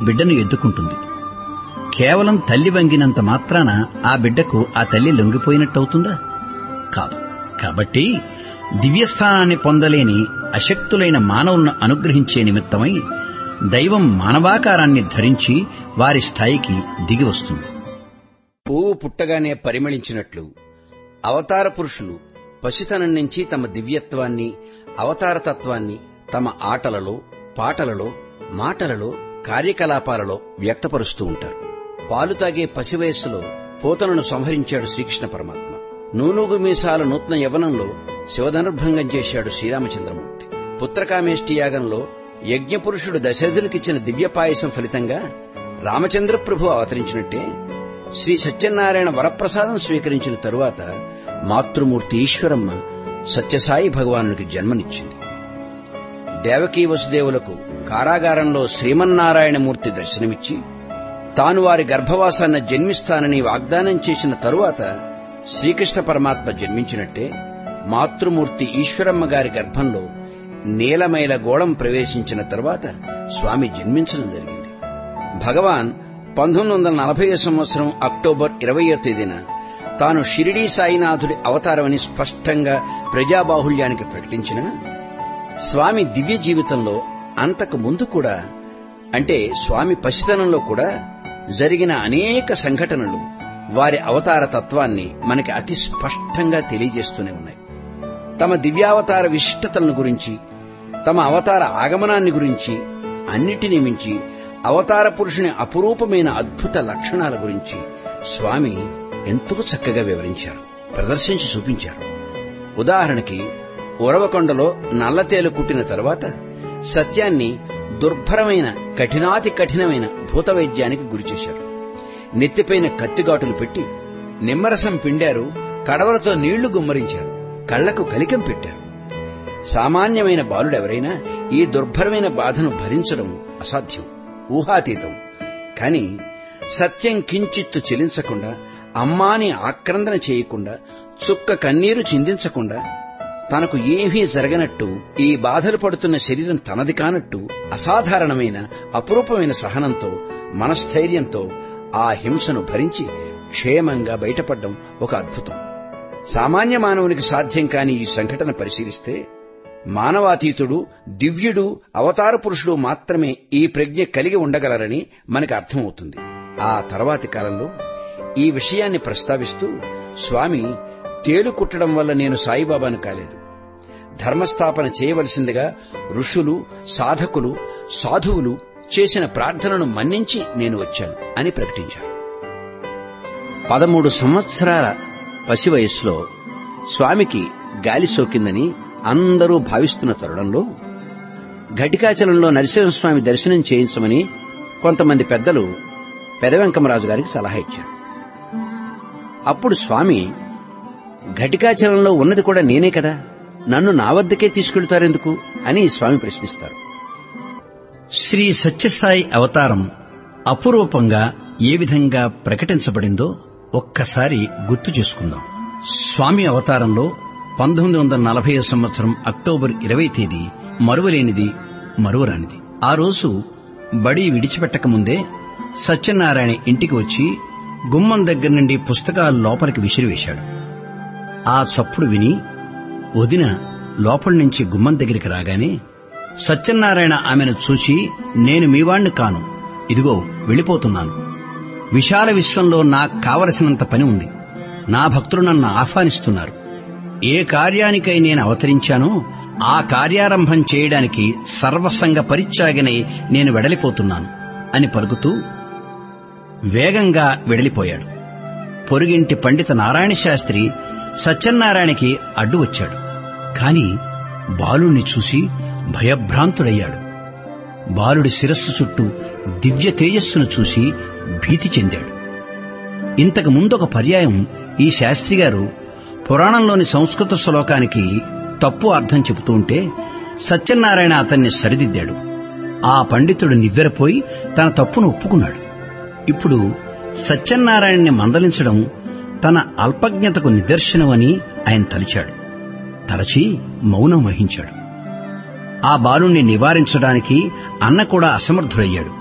బిడ్డను ఎత్తుకుంటుంది కేవలం తల్లి వంగినంత మాత్రాన ఆ బిడ్డకు ఆ తల్లి లొంగిపోయినట్టవుతుందా కాదు కాబట్టి దివ్యస్థానాన్ని పొందలేని అశక్తులైన మానవులను అనుగ్రహించే నిమిత్తమై దైవం మానవాకారాన్ని ధరించి వారి స్థాయికి దిగి వస్తుంది పువ్వు పుట్టగానే పరిమళించినట్లు అవతార పురుషులు పసితనం నుంచి తమ దివ్యత్వాన్ని అవతారతత్వాన్ని తమ ఆటలలో పాటలలో మాటలలో కార్యకలాపాలలో వ్యక్తపరుస్తూ ఉంటారు పాలు తాగే పసి వయస్సులో పోతనను సంహరించాడు శ్రీకృష్ణ పరమాత్మ నూనూగు మీసాల నూతన యవనంలో శివధనుర్భంగం చేశాడు శ్రీరామచంద్రమూర్తి పుత్రకామేష్టి యాగంలో యజ్ఞపురుషుడు దశరథునికిచ్చిన దివ్య పాయసం ఫలితంగా రామచంద్ర ప్రభు అవతరించినట్టే శ్రీ సత్యనారాయణ వరప్రసాదం స్వీకరించిన తరువాత మాతృమూర్తి ఈశ్వరమ్మ సత్యసాయి భగవానునికి జన్మనిచ్చింది దేవకీ వసుదేవులకు కారాగారంలో శ్రీమన్నారాయణమూర్తి దర్శనమిచ్చి తాను వారి గర్భవాసాన్న జన్మిస్తానని వాగ్దానం చేసిన తరువాత శ్రీకృష్ణ పరమాత్మ జన్మించినట్టే మాతృమూర్తి ఈశ్వరమ్మ గారి గర్భంలో నీలమైల గోళం ప్రవేశించిన తరువాత స్వామి జన్మించడం జరిగింది భగవాన్ పంతొమ్మిది వందల నలభై సంవత్సరం అక్టోబర్ ఇరవయో తేదీన తాను షిరిడీ సాయినాథుడి అవతారమని స్పష్టంగా ప్రజాబాహుళ్యానికి ప్రకటించిన స్వామి దివ్య జీవితంలో అంతకు ముందు కూడా అంటే స్వామి పసితనంలో కూడా జరిగిన అనేక సంఘటనలు వారి అవతార తత్వాన్ని మనకి అతి స్పష్టంగా తెలియజేస్తూనే ఉన్నాయి తమ దివ్యావతార విశిష్టతలను గురించి తమ అవతార ఆగమనాన్ని గురించి అన్నిటినీ మించి అవతార పురుషుని అపురూపమైన అద్భుత లక్షణాల గురించి స్వామి ఎంతో చక్కగా వివరించారు ప్రదర్శించి చూపించారు ఉదాహరణకి ఉరవకొండలో నల్లతేలు కుట్టిన తరువాత సత్యాన్ని దుర్భరమైన కఠినాతి కఠినమైన భూత వైద్యానికి గురిచేశారు నెత్తిపైన కత్తిగాటులు పెట్టి నిమ్మరసం పిండారు కడవలతో నీళ్లు గుమ్మరించారు కళ్లకు కలికం పెట్టారు సామాన్యమైన బాలుడెవరైనా ఈ దుర్భరమైన బాధను భరించడం అసాధ్యం ఊహాతీతం కాని సత్యం కించిత్తు చెలించకుండా అమ్మాని ఆక్రందన చేయకుండా చుక్క కన్నీరు చిందించకుండా తనకు ఏమీ జరగనట్టు ఈ బాధలు పడుతున్న శరీరం తనది కానట్టు అసాధారణమైన అపురూపమైన సహనంతో మనస్థైర్యంతో ఆ హింసను భరించి క్షేమంగా బయటపడ్డం ఒక అద్భుతం సామాన్య మానవునికి సాధ్యం కాని ఈ సంఘటన పరిశీలిస్తే మానవాతీతుడు దివ్యుడు అవతార పురుషుడు మాత్రమే ఈ ప్రజ్ఞ కలిగి ఉండగలరని మనకు అర్థమవుతుంది ఆ తర్వాతి కాలంలో ఈ విషయాన్ని ప్రస్తావిస్తూ స్వామి తేలు కుట్టడం వల్ల నేను సాయిబాబాను కాలేదు ధర్మస్థాపన చేయవలసిందిగా ఋషులు సాధకులు సాధువులు చేసిన ప్రార్థనను మన్నించి నేను వచ్చాను అని ప్రకటించారు పదమూడు సంవత్సరాల పసి వయస్సులో స్వామికి గాలి సోకిందని అందరూ భావిస్తున్న తరుణంలో ఘటికాచలంలో నరసింహస్వామి దర్శనం చేయించమని కొంతమంది పెద్దలు పెదవెంకమరాజు గారికి సలహా ఇచ్చారు అప్పుడు స్వామి ఘటికాచలంలో ఉన్నది కూడా నేనే కదా నన్ను నా వద్దకే తీసుకెళ్తారెందుకు అని స్వామి ప్రశ్నిస్తారు శ్రీ సత్యసాయి అవతారం అపురూపంగా ఏ విధంగా ప్రకటించబడిందో ఒక్కసారి గుర్తు చేసుకుందాం స్వామి అవతారంలో పంతొమ్మిది వందల నలభై సంవత్సరం అక్టోబర్ ఇరవై తేదీ మరువలేనిది మరువరానిది ఆ రోజు బడి విడిచిపెట్టక ముందే సత్యనారాయణ ఇంటికి వచ్చి గుమ్మం దగ్గర నుండి పుస్తకాలు లోపలికి విసిరివేశాడు ఆ చప్పుడు విని వదిన లోపలి నుంచి గుమ్మం దగ్గరికి రాగానే సత్యనారాయణ ఆమెను చూచి నేను మీవాణ్ణి కాను ఇదిగో వెళ్ళిపోతున్నాను విశాల విశ్వంలో నాకు కావలసినంత పని ఉంది నా భక్తులు నన్ను ఆహ్వానిస్తున్నారు ఏ కార్యానికై నేను అవతరించానో ఆ కార్యారంభం చేయడానికి సర్వసంగ పరిత్యాగినై నేను వెడలిపోతున్నాను అని పలుకుతూ వేగంగా వెడలిపోయాడు పొరుగింటి పండిత నారాయణ శాస్త్రి సత్యనారాయణకి అడ్డు వచ్చాడు కాని బాలుణ్ణి చూసి భయభ్రాంతుడయ్యాడు బాలుడి శిరస్సు చుట్టూ దివ్య తేజస్సును చూసి భీతి చెందాడు ఇంతకు ముందొక పర్యాయం ఈ శాస్త్రి గారు పురాణంలోని సంస్కృత శ్లోకానికి తప్పు అర్థం చెబుతూ ఉంటే సత్యనారాయణ అతన్ని సరిదిద్దాడు ఆ పండితుడు నివ్వెరపోయి తన తప్పును ఒప్పుకున్నాడు ఇప్పుడు సత్యనారాయణని మందలించడం తన అల్పజ్ఞతకు నిదర్శనమని ఆయన తలిచాడు తలచి మౌనం వహించాడు ఆ బాలుణ్ణి నివారించడానికి అన్న కూడా అసమర్థుడయ్యాడు